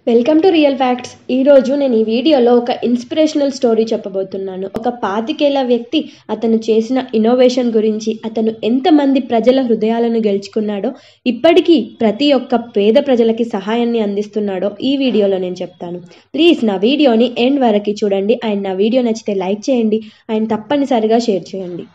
welcome to real facts ఈరోజు నేను ఈ వీడియోలో ఒక ఇన్స్పిరేషనల్ స్టోరీ చెప్పబోతున్నాను ఒక పాతికేళ్ల వ్యక్తి అతను చేసిన ఇన్నోవేషన్ గురించి అతను ఎంతమంది ప్రజల హృదయాలను గెలుచుకున్నాడో ఇప్పటికీ ప్రతి ఒక్క పేద ప్రజలకి సహాయాన్ని అందిస్తున్నాడో ఈ వీడియోలో నేను చెప్తాను ప్లీజ్ నా వీడియోని ఎండ్ వరకు చూడండి అండ్ నా వీడియో నచ్చితే లైక్ చేయండి అండ్ తప్పనిసరిగా షేర్ చేయండి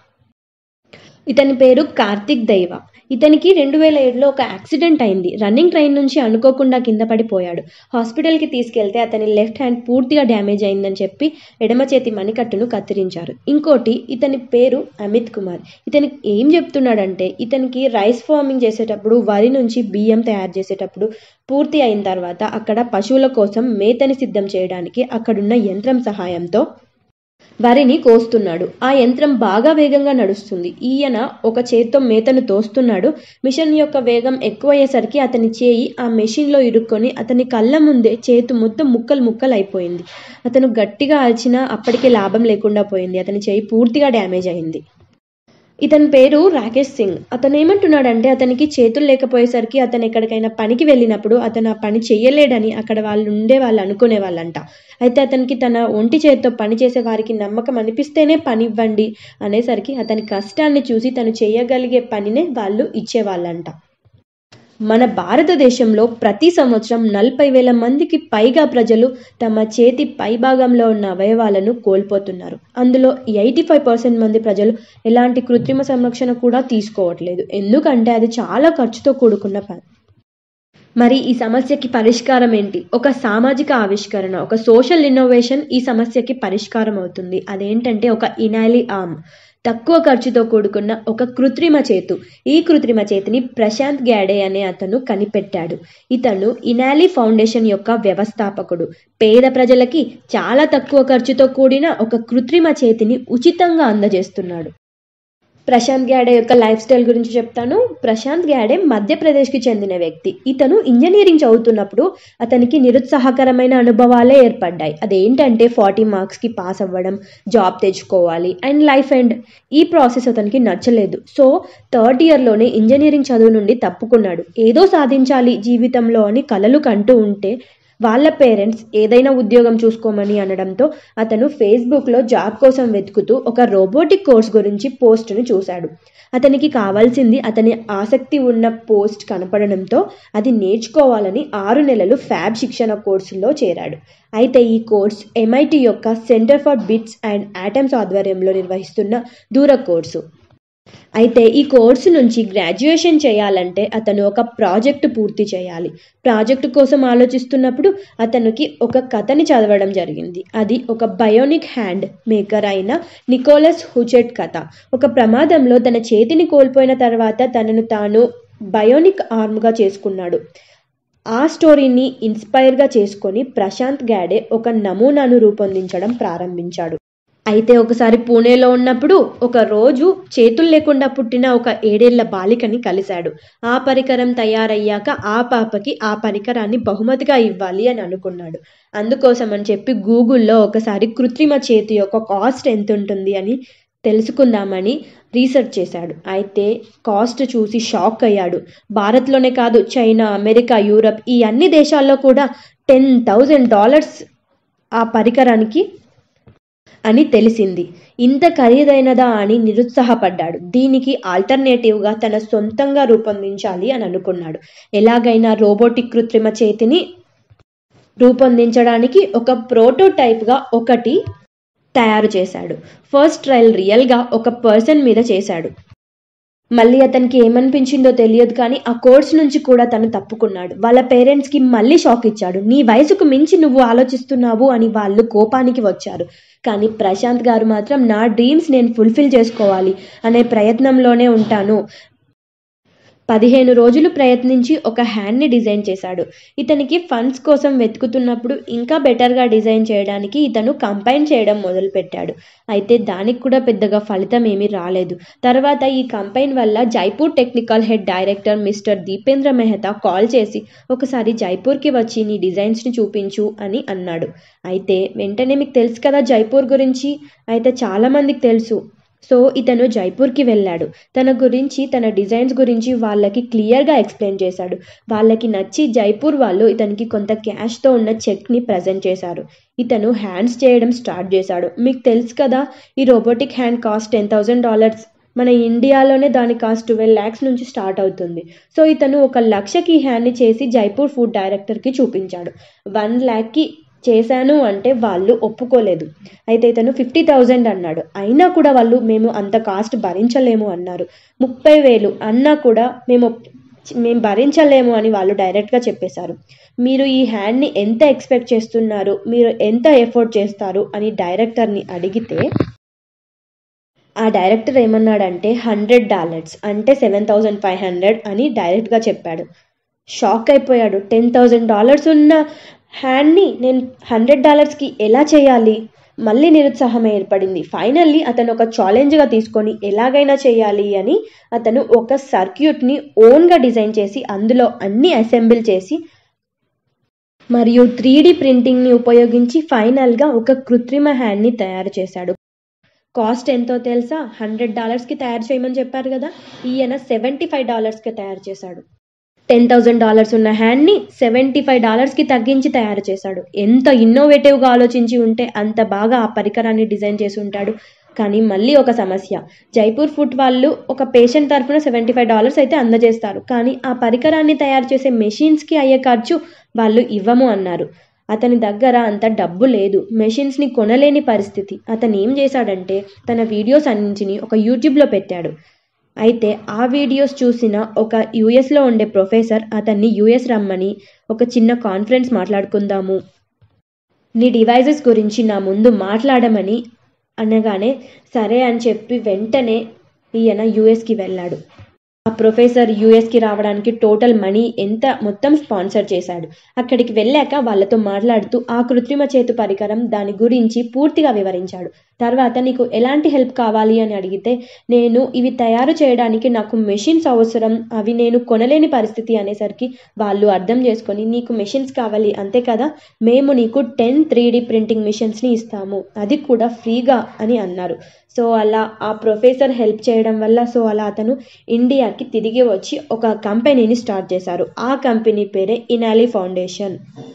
ఇతని పేరు కార్తిక్ దైవ ఇతనికి రెండు వేల ఏడులో ఒక యాక్సిడెంట్ అయింది రన్నింగ్ ట్రైన్ నుంచి అనుకోకుండా కింద పడిపోయాడు హాస్పిటల్కి తీసుకెళ్తే అతని లెఫ్ట్ హ్యాండ్ పూర్తిగా డ్యామేజ్ అయిందని చెప్పి ఎడమ చేతి మణికట్టును కత్తిరించారు ఇంకోటి ఇతని పేరు అమిత్ కుమార్ ఇతనికి ఏం చెప్తున్నాడంటే ఇతనికి రైస్ ఫార్మింగ్ చేసేటప్పుడు వరి నుంచి బియ్యం తయారు చేసేటప్పుడు పూర్తి అయిన తర్వాత అక్కడ పశువుల కోసం మేతని సిద్ధం చేయడానికి అక్కడున్న యంత్రం సహాయంతో వరిని కోస్తున్నాడు ఆ యంత్రం బాగా వేగంగా నడుస్తుంది ఈయన ఒక చేత్తో మేతను తోస్తున్నాడు మిషన్ యొక్క వేగం ఎక్కువయ్యేసరికి అతని చేయి ఆ మెషిన్లో ఇరుక్కొని అతని కళ్ళ ముందే చేతు మొత్తం ముక్కలు ముక్కలు అయిపోయింది అతను గట్టిగా అరిచినా అప్పటికే లాభం లేకుండా పోయింది అతని చేయి పూర్తిగా డ్యామేజ్ అయింది ఇతని పేరు రాకేష్ సింగ్ అతను ఏమంటున్నాడంటే అతనికి చేతులు లేకపోయేసరికి అతను ఎక్కడికైనా పనికి వెళ్ళినప్పుడు అతను ఆ పని చెయ్యలేడని అక్కడ వాళ్ళు ఉండే వాళ్ళు అనుకునే వాళ్ళంట అయితే అతనికి తన ఒంటి చేతితో పని చేసే వారికి నమ్మకం అనిపిస్తేనే పని ఇవ్వండి అనేసరికి అతని కష్టాన్ని చూసి తను చేయగలిగే పనినే వాళ్ళు ఇచ్చేవాళ్ళంట మన భారతదేశంలో ప్రతి సంవత్సరం నలభై వేల మందికి పైగా ప్రజలు తమ చేతి పైభాగంలో ఉన్న అవయవాలను కోల్పోతున్నారు అందులో ఎయిటీ ఫైవ్ పర్సెంట్ మంది ప్రజలు ఎలాంటి కృత్రిమ సంరక్షణ కూడా తీసుకోవట్లేదు ఎందుకంటే అది చాలా ఖర్చుతో కూడుకున్న పని మరి ఈ సమస్యకి పరిష్కారం ఏంటి ఒక సామాజిక ఆవిష్కరణ ఒక సోషల్ ఇన్నోవేషన్ ఈ సమస్యకి పరిష్కారం అవుతుంది అదేంటంటే ఒక ఇనాలి ఆర్మ్ తక్కువ ఖర్చుతో కూడుకున్న ఒక కృత్రిమ చేతు ఈ కృత్రిమ చేతిని ప్రశాంత్ గ్యాడే అనే అతను కనిపెట్టాడు ఇతను ఇనాలి ఫౌండేషన్ యొక్క వ్యవస్థాపకుడు పేద ప్రజలకి చాలా తక్కువ ఖర్చుతో కూడిన ఒక కృత్రిమ చేతిని ఉచితంగా అందజేస్తున్నాడు ప్రశాంత్ గ్యాడే యొక్క లైఫ్ స్టైల్ గురించి చెప్తాను ప్రశాంత్ గ్యాడే మధ్యప్రదేశ్కి చెందిన వ్యక్తి ఇతను ఇంజనీరింగ్ చదువుతున్నప్పుడు అతనికి నిరుత్సాహకరమైన అనుభవాలే ఏర్పడ్డాయి అదేంటంటే ఫార్టీ మార్క్స్కి పాస్ అవ్వడం జాబ్ తెచ్చుకోవాలి అండ్ లైఫ్ అండ్ ఈ ప్రాసెస్ అతనికి నచ్చలేదు సో థర్డ్ ఇయర్లోనే ఇంజనీరింగ్ చదువు నుండి తప్పుకున్నాడు ఏదో సాధించాలి జీవితంలో అని కలలు కంటూ ఉంటే వాళ్ళ పేరెంట్స్ ఏదైనా ఉద్యోగం చూసుకోమని అనడంతో అతను ఫేస్బుక్లో జాబ్ కోసం వెతుకుతూ ఒక రోబోటిక్ కోర్స్ గురించి పోస్ట్ను చూశాడు అతనికి కావాల్సింది అతని ఆసక్తి ఉన్న పోస్ట్ కనపడడంతో అది నేర్చుకోవాలని ఆరు నెలలు ఫ్యాబ్ శిక్షణ కోర్సులో చేరాడు అయితే ఈ కోర్స్ ఎంఐటి యొక్క centre for bits and atoms ఆధ్వర్యంలో నిర్వహిస్తున్న దూర కోర్సు అయితే ఈ కోర్సు నుంచి గ్రాడ్యుయేషన్ చేయాలంటే అతను ఒక ప్రాజెక్టు పూర్తి చేయాలి ప్రాజెక్టు కోసం ఆలోచిస్తున్నప్పుడు అతనికి ఒక కథని చదవడం జరిగింది అది ఒక బయోనిక్ హ్యాండ్ మేకర్ అయిన నికోలస్ హుచెట్ కథ ఒక ప్రమాదంలో తన చేతిని కోల్పోయిన తర్వాత తనను తాను బయోనిక్ ఆర్మ్గా చేసుకున్నాడు ఆ స్టోరీని ఇన్స్పైర్గా చేసుకొని ప్రశాంత్ గాడే ఒక నమూనాను రూపొందించడం ప్రారంభించాడు అయితే ఒకసారి పూణేలో ఉన్నప్పుడు ఒక రోజు చేతులు లేకుండా పుట్టిన ఒక ఏడేళ్ల బాలికని కలిశాడు ఆ పరికరం తయారయ్యాక ఆ పాపకి ఆ పరికరాన్ని బహుమతిగా ఇవ్వాలి అని అనుకున్నాడు అందుకోసం అని చెప్పి గూగుల్లో ఒకసారి కృత్రిమ చేతి యొక్క కాస్ట్ ఎంత ఉంటుంది అని తెలుసుకుందామని రీసెర్చ్ చేశాడు అయితే కాస్ట్ చూసి షాక్ అయ్యాడు భారత్లోనే కాదు చైనా అమెరికా యూరప్ ఈ అన్ని దేశాల్లో కూడా టెన్ థౌజండ్ డాలర్స్ ఆ పరికరానికి అని తెలిసింది ఇంత ఖరీదైనదా అని నిరుత్సాహపడ్డాడు దీనికి ఆల్టర్నేటివ్గా తన సొంతంగా రూపొందించాలి అని అనుకున్నాడు ఎలాగైనా రోబోటిక్ కృత్రిమ చేతిని రూపొందించడానికి ఒక ప్రోటోటైప్గా ఒకటి తయారు చేశాడు ఫస్ట్ ట్రయల్ రియల్గా ఒక పర్సన్ మీద చేశాడు మళ్ళీ అతనికి ఏమనిపించిందో తెలియదు కానీ ఆ కోర్స్ నుంచి కూడా తను తప్పుకున్నాడు వాళ్ళ పేరెంట్స్కి మళ్ళీ షాక్ ఇచ్చాడు నీ వయసుకు మించి నువ్వు ఆలోచిస్తున్నావు అని వాళ్ళు కోపానికి వచ్చారు కానీ ప్రశాంత్ గారు మాత్రం నా డ్రీమ్స్ నేను ఫుల్ఫిల్ చేసుకోవాలి అనే ప్రయత్నంలోనే ఉంటాను పదిహేను రోజులు ప్రయత్నించి ఒక హ్యాండ్ని డిజైన్ చేశాడు ఇతనికి ఫండ్స్ కోసం వెతుకుతున్నప్పుడు ఇంకా బెటర్గా డిజైన్ చేయడానికి ఇతను కంపైన్ చేయడం మొదలుపెట్టాడు అయితే దానికి కూడా పెద్దగా ఫలితం ఏమీ రాలేదు తర్వాత ఈ కంపైన్ వల్ల Jaipur technical head director mister Deependra Mehta call చేసి ఒకసారి జైపూర్కి వచ్చి నీ డిజైన్స్ని చూపించు అని అన్నాడు అయితే వెంటనే మీకు తెలుసు కదా జైపూర్ గురించి అయితే చాలామందికి తెలుసు సో ఇతను జైపూర్కి వెళ్ళాడు తన గురించి తన డిజైన్స్ గురించి వాళ్ళకి క్లియర్గా ఎక్స్ప్లెయిన్ చేశాడు వాళ్ళకి నచ్చి జైపూర్ వాళ్ళు ఇతనికి కొంత క్యాష్తో ఉన్న చెక్ని ప్రజెంట్ చేశారు ఇతను హ్యాండ్స్ చేయడం స్టార్ట్ చేశాడు మీకు తెలుసు కదా ఈ robotic hand cost ten thousand dollars మన ఇండియాలోనే దాని కాస్ట్ ట్వెల్వ్ ల్యాక్స్ నుంచి స్టార్ట్ అవుతుంది సో ఇతను ఒక లక్షకి ఈ హ్యాండ్ని చేసి జైపూర్ ఫుడ్ డైరెక్టర్కి చూపించాడు వన్ ల్యాక్కి చేశాను అంటే వాళ్ళు ఒప్పుకోలేదు అయితే ఇతను ఫిఫ్టీ థౌజండ్ అన్నాడు అయినా కూడా వాళ్ళు మేము అంత కాస్ట్ భరించలేము అన్నారు ముప్పై వేలు అన్నా కూడా మేము మేము భరించలేము అని వాళ్ళు డైరెక్ట్గా చెప్పేశారు మీరు ఈ హ్యాండ్ని ఎంత ఎక్స్పెక్ట్ చేస్తున్నారు మీరు ఎంత ఎఫోర్డ్ చేస్తారు అని డైరెక్టర్ని అడిగితే ఆ డైరెక్టర్ ఏమన్నాడంటే హండ్రెడ్ డాలర్స్ అంటే సెవెన్ థౌజండ్ ఫైవ్ హండ్రెడ్ అని డైరెక్ట్గా చెప్పాడు షాక్ అయిపోయాడు టెన్ థౌజండ్ డాలర్స్ ఉన్న హ్యాండ్ని నేను హండ్రెడ్ డాలర్స్కి ఎలా చేయాలి మళ్ళీ నిరుత్సాహం ఏర్పడింది ఫైనల్లీ అతను ఒక ఛాలెంజ్గా తీసుకొని ఎలాగైనా చేయాలి అని అతను ఒక సర్క్యూట్ని ఓన్గా డిజైన్ చేసి అందులో అన్ని అసెంబుల్ చేసి మరియు త్రీ డి ప్రింటింగ్ని ఉపయోగించి ఫైనల్గా ఒక కృత్రిమ హ్యాండ్ని తయారు చేశాడు కాస్ట్ ఎంతో తెలుసా హండ్రెడ్ డాలర్స్కి తయారు చేయమని చెప్పారు కదా ఈయన సెవెంటీ ఫైవ్ డాలర్స్కి తయారు చేశాడు టెన్ థౌజండ్ డాలర్స్ ఉన్న హ్యాండ్ని సెవెంటీ ఫైవ్ డాలర్స్కి తగ్గించి తయారు చేశాడు ఎంత ఇన్నోవేటివ్గా ఆలోచించి ఉంటే అంత బాగా ఆ పరికరాన్ని డిజైన్ చేసి ఉంటాడు కానీ మళ్ళీ ఒక సమస్య జైపూర్ ఫుడ్ వాళ్ళు ఒక పేషెంట్ తరఫున సెవెంటీ ఫైవ్ డాలర్స్ అయితే అందజేస్తారు కానీ ఆ పరికరాన్ని తయారు చేసే మెషిన్స్కి అయ్యే ఖర్చు వాళ్ళు ఇవ్వము అన్నారు అతని దగ్గర అంత డబ్బు లేదు మెషిన్స్ని కొనలేని పరిస్థితి అతను ఏం చేశాడంటే తన వీడియోస్ అన్నింటిని ఒక యూట్యూబ్లో పెట్టాడు అయితే ఆ వీడియోస్ చూసిన ఒక యుఎస్లో ఉండే ప్రొఫెసర్ అతన్ని యుఎస్ రమ్మని ఒక చిన్న కాన్ఫరెన్స్ మాట్లాడుకుందాము నీ డివైజెస్ గురించి నా ముందు మాట్లాడమని అనగానే సరే అని చెప్పి వెంటనే ఈయన యుఎస్కి వెళ్ళాడు ఆ ప్రొఫెసర్ యుఎస్కి రావడానికి టోటల్ మనీ ఎంత మొత్తం స్పాన్సర్ చేశాడు అక్కడికి వెళ్ళాక వాళ్ళతో మాట్లాడుతూ ఆ కృత్రిమ చేతు పరికరం దాని గురించి పూర్తిగా వివరించాడు తర్వాత నీకు ఎలాంటి హెల్ప్ కావాలి అని అడిగితే నేను ఇవి తయారు చేయడానికి నాకు మెషిన్స్ అవసరం అవి నేను కొనలేని పరిస్థితి అనేసరికి వాళ్ళు అర్థం చేసుకొని నీకు మెషిన్స్ కావాలి అంతే కదా మేము నీకు టెన్ త్రీ డి ప్రింటింగ్ మిషన్స్ని ఇస్తాము అది కూడా ఫ్రీగా అని అన్నారు సో అలా ఆ ప్రొఫెసర్ హెల్ప్ చేయడం వల్ల సో అలా అతను ఇండియాకి తిరిగి వచ్చి ఒక కంపెనీని స్టార్ట్ చేశారు ఆ కంపెనీ పేరే ఇనాలి ఫౌండేషన్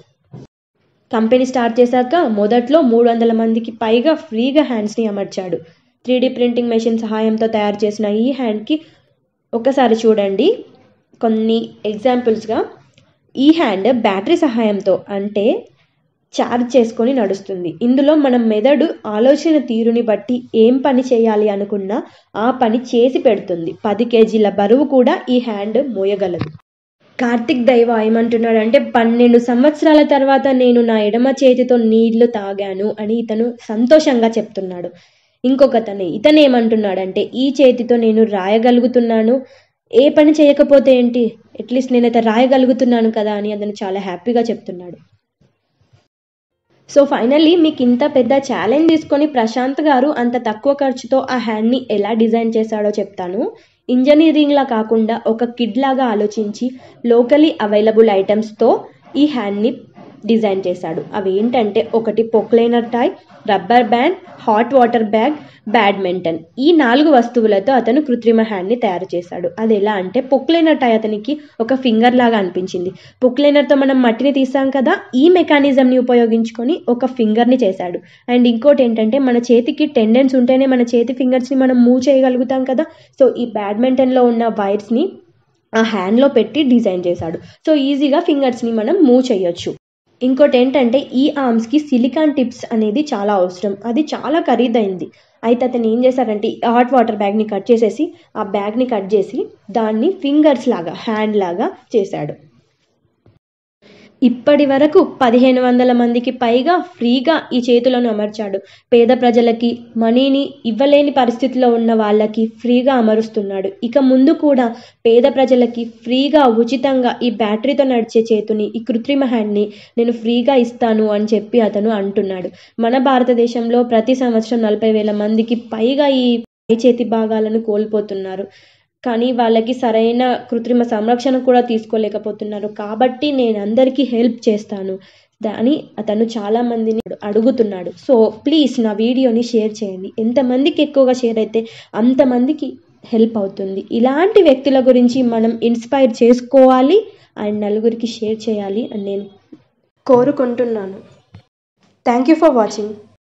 కంపెనీ స్టార్ట్ చేశాక మొదట్లో మూడు వందల మందికి పైగా ఫ్రీగా హ్యాండ్స్ని అమర్చాడు త్రీ డి ప్రింటింగ్ మెషిన్ సహాయంతో తయారు చేసిన ఈ హ్యాండ్కి ఒకసారి చూడండి కొన్ని ఎగ్జాంపుల్స్గా ఈ హ్యాండ్ బ్యాటరీ సహాయంతో అంటే ఛార్జ్ చేసుకొని నడుస్తుంది ఇందులో మనం మెదడు ఆలోచన తీరుని బట్టి ఏం పని చేయాలి అనుకున్నా ఆ పని చేసి పెడుతుంది పది కేజీల బరువు కూడా ఈ హ్యాండ్ మోయగలదు కార్తిక్ దైవ ఏమంటున్నాడంటే పన్నెండు సంవత్సరాల తర్వాత నేను నా ఎడమ చేతితో నీళ్లు తాగాను అని ఇతను సంతోషంగా చెప్తున్నాడు ఇంకొకతను ఇతను ఏమంటున్నాడంటే ఈ చేతితో నేను రాయగలుగుతున్నాను ఏ పని చేయకపోతే ఏంటి అట్లీస్ట్ నేనైతే రాయగలుగుతున్నాను కదా అని అతను చాలా హ్యాపీగా చెప్తున్నాడు సో ఫైనల్లీ మీకు ఇంత పెద్ద ఛాలెంజ్ తీసుకొని ప్రశాంత్ గారు అంత తక్కువ ఖర్చుతో ఆ హ్యాండ్ని ఎలా డిజైన్ చేశాడో చెప్తాను ఇంజనీరింగ్లా కాకుండా ఒక కిడ్ లాగా ఆలోచించి లోకలీ అవైలబుల్ ఐటమ్స్తో ఈ హ్యాండ్ని డిజైన్ చేశాడు అవి ఏంటంటే ఒకటి పొక్లైనర్ toy rubber band hot water bag badminton ఈ నాలుగు వస్తువులతో అతను కృత్రిమ హ్యాండ్ని తయారు చేశాడు అది ఎలా అంటే పొక్లైనర్ టాయ్ అతనికి ఒక ఫింగర్ లాగా అనిపించింది పొక్లైనర్తో మనం మట్టిని తీసాం కదా ఈ మెకానిజంని ఉపయోగించుకొని ఒక ఫింగర్ని చేశాడు అండ్ ఇంకోటి ఏంటంటే మన చేతికి టెండెన్స్ ఉంటేనే మన చేతి ఫింగర్స్ని మనం మూవ్ చేయగలుగుతాం కదా సో ఈ బ్యాడ్మింటన్లో ఉన్న వైర్స్ని ఆ హ్యాండ్లో పెట్టి డిజైన్ చేశాడు సో ఈజీగా ఫింగర్స్ని మనం మూవ్ చేయొచ్చు ఇంకోటి ఏంటంటే ఈ ఆర్మ్స్కి సిలికాన్ టిప్స్ అనేది చాలా అవసరం అది చాలా ఖరీదైంది అయితే అతను ఏం చేశాడంటే హాట్ వాటర్ బ్యాగ్ని కట్ చేసేసి ఆ బ్యాగ్ని కట్ చేసి దాన్ని ఫింగర్స్ లాగా హ్యాండ్ లాగా చేశాడు ఇప్పటి వరకు పదిహేను వందల మందికి పైగా ఫ్రీగా ఈ చేతులను అమర్చాడు పేద ప్రజలకి మనీని ఇవ్వలేని పరిస్థితిలో ఉన్న వాళ్ళకి ఫ్రీగా అమరుస్తున్నాడు ఇక ముందు కూడా పేద ప్రజలకి ఫ్రీగా ఉచితంగా ఈ బ్యాటరీతో నడిచే చేతుని ఈ కృత్రిమ హ్యాండ్ని నేను ఫ్రీగా ఇస్తాను అని చెప్పి అతను అంటున్నాడు మన భారతదేశంలో ప్రతి సంవత్సరం నలభై వేల మందికి పైగా ఈ పై చేతి భాగాలను కోల్పోతున్నారు కానీ వాళ్ళకి సరైన కృత్రిమ సంరక్షణ కూడా తీసుకోలేకపోతున్నారు కాబట్టి నేను అందరికీ హెల్ప్ చేస్తాను అని అతను చాలా మందిని అడుగుతున్నాడు సో ప్లీజ్ నా వీడియోని షేర్ చేయండి ఎంతమందికి ఎక్కువగా షేర్ అయితే అంతమందికి హెల్ప్ అవుతుంది ఇలాంటి వ్యక్తుల గురించి మనం ఇన్స్పైర్ చేసుకోవాలి అండ్ నలుగురికి షేర్ చేయాలి అని నేను కోరుకుంటున్నాను థ్యాంక్ యూ ఫర్ వాచింగ్